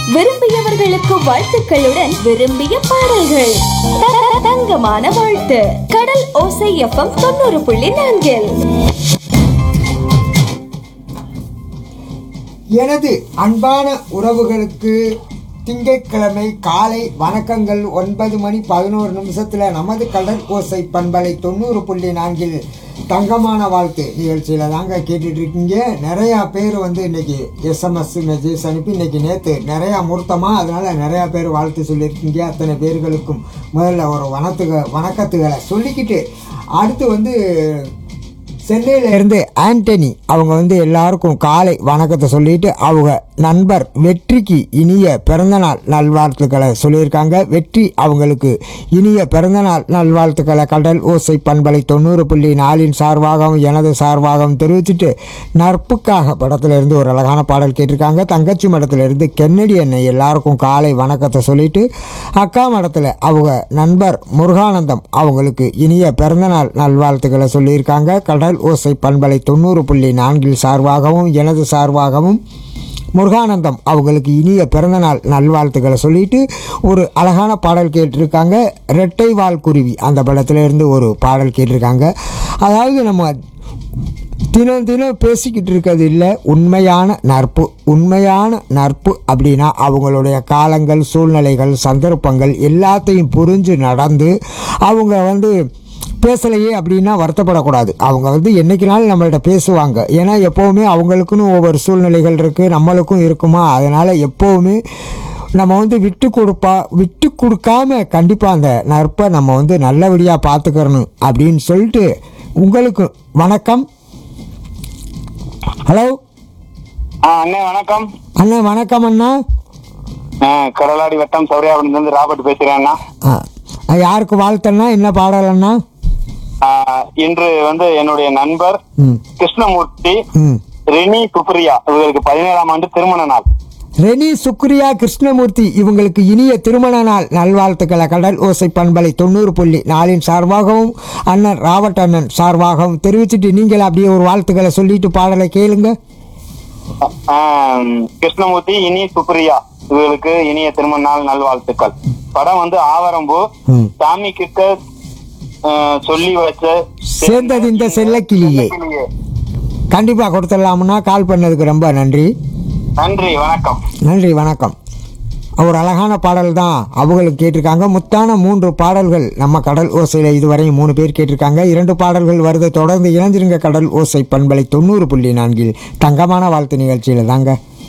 விரும்பியவர்களுக்கு வாழ்த்துக்களுடன் விரும்பிய பாடல்கள் த- த- தங்கமான வாழ்த்து கடல் ஓசை எஃப்எம் தொண்ணூறு புள்ளி நான்கில் எனது அன்பான உறவுகளுக்கு திங்கட்கிழமை காலை வணக்கங்கள் ஒன்பது மணி பதினோரு நிமிஷத்தில் நமது கடல் ஓசை பண்பலை தொண்ணூறு புள்ளி நான்கில் தங்கமான வாழ்த்து நிகழ்ச்சியில் தாங்க கேட்டுட்டு இருக்கீங்க நிறையா பேர் வந்து இன்னைக்கு எஸ்எம்எஸ் மெசேஜ் அனுப்பி இன்னைக்கு நேற்று நிறையா முகூர்த்தமாக அதனால நிறையா பேர் வாழ்த்து சொல்லியிருக்கீங்க அத்தனை பேர்களுக்கும் முதல்ல ஒரு வணத்துக வணக்கத்துகளை சொல்லிக்கிட்டு அடுத்து வந்து சென்னையில இருந்து ஆண்டனி அவங்க வந்து எல்லாருக்கும் காலை வணக்கத்தை சொல்லிட்டு அவங்க நண்பர் வெற்றிக்கு இனிய பிறந்தநாள் நல்வாழ்த்துக்களை சொல்லியிருக்காங்க வெற்றி அவங்களுக்கு இனிய பிறந்தநாள் நல்வாழ்த்துக்களை கடல் ஓசை பண்பலை தொண்ணூறு புள்ளி நாலின் சார்பாகவும் எனது சார்பாகவும் தெரிவிச்சுட்டு நட்புக்காக படத்துல இருந்து ஒரு அழகான பாடல் கேட்டிருக்காங்க தங்கச்சி மடத்துல இருந்து கென்னடி அண்ணன் எல்லாருக்கும் காலை வணக்கத்தை சொல்லிட்டு அக்கா மடத்தில் அவங்க நண்பர் முருகானந்தம் அவங்களுக்கு இனிய பிறந்தநாள் நல்வாழ்த்துக்களை சொல்லியிருக்காங்க கடல் ஓசை பண்பலை தொண்ணூறு புள்ளி நான்கில் சார்பாகவும் எனது சார்பாகவும் முருகானந்தம் அவங்களுக்கு இனிய பிறந்தநாள் நல்வாழ்த்துக்களை சொல்லிட்டு ஒரு அழகான பாடல் கேட்டிருக்காங்க ரெட்டை வால் குருவி அந்த படத்துல இருந்து ஒரு பாடல் கேட்டிருக்காங்க அதாவது நம்ம தினம் தினம் பேசிக்கிட்டு இருக்கிறது இல்லை உண்மையான நட்பு உண்மையான நட்பு அப்படின்னா அவங்களுடைய காலங்கள் சூழ்நிலைகள் சந்தர்ப்பங்கள் எல்லாத்தையும் புரிஞ்சு நடந்து அவங்க வந்து பேசலையே அப்படின்னா வருத்தப்படக்கூடாது அவங்க வந்து என்னைக்குனாலும் நம்மள்ட்ட பேசுவாங்க ஏன்னா எப்போவுமே அவங்களுக்குன்னு ஒவ்வொரு சூழ்நிலைகள் இருக்குது நம்மளுக்கும் இருக்குமா அதனால் எப்போவுமே நம்ம வந்து விட்டு கொடுப்பா விட்டு கொடுக்காம கண்டிப்பாக அந்த நட்பை நம்ம வந்து நல்லபடியாக பார்த்துக்கிறணும் அப்படின்னு சொல்லிட்டு உங்களுக்கு வணக்கம் ஹலோ ஆ அண்ணே வணக்கம் அண்ணா வணக்கம் அண்ணா ஆ, கடலாடி வட்டம் சௌரியாபுரத்துலேருந்து ராபர்ட் பேசுகிறேன் அண்ணா ஆ, யாருக்கு வாழ்த்தண்ணா என்ன பாடல் அண்ணா ஆ, இன்று வந்து என்னுடைய நண்பர் ம் கிருஷ்ணமூர்த்தி ம் ரெனி சுப்ரியா இவர்களுக்கு பதினேழாம் ஆண்டு திருமண நாள் ரெனி சுக்ரியா கிருஷ்ணமூர்த்தி இவங்களுக்கு இனிய திருமண நாள் நல்வாழ்த்துக்களை கடல் ஓசை பண்பலை தொண்ணூறு புள்ளி நாளின் சார்பாகவும் அண்ணன் ராவட் அண்ணன் சார்பாகவும் தெரிவிச்சுட்டு நீங்கள் அப்படியே ஒரு வாழ்த்துக்களை சொல்லிட்டு பாடலை கேளுங்க ஆ, கிருஷ்ணமூர்த்தி இனி சுப்ரியா இவர்களுக்கு இனிய திருமண நாள் நல்வாழ்த்துக்கள் படம் வந்து ஆவரம்பு ம். சாமி கிட்ட ஆ, சொல்லி வச்ச சேர்ந்தது இந்த செல்லக்கிளியே கிளியே. கண்டிப்பாக கொடுத்துடலாம்னா கால் பண்ணதுக்கு ரொம்ப நன்றி நன்றி வணக்கம் நன்றி வணக்கம் ஒரு அழகான பாடல் தான் அவங்களுக்கு கேட்டிருக்காங்க முத்தான மூன்று பாடல்கள் நம்ம கடல் ஓசையில் இதுவரை மூணு பேர் கேட்டிருக்காங்க இரண்டு பாடல்கள் வருது தொடர்ந்து இணைஞ்சிருங்க கடல் ஓசை பண்பலை தொண்ணூறு புள்ளி நான்கில் தங்கமான வாழ்த்து நிகழ்ச்சியில் தாங்க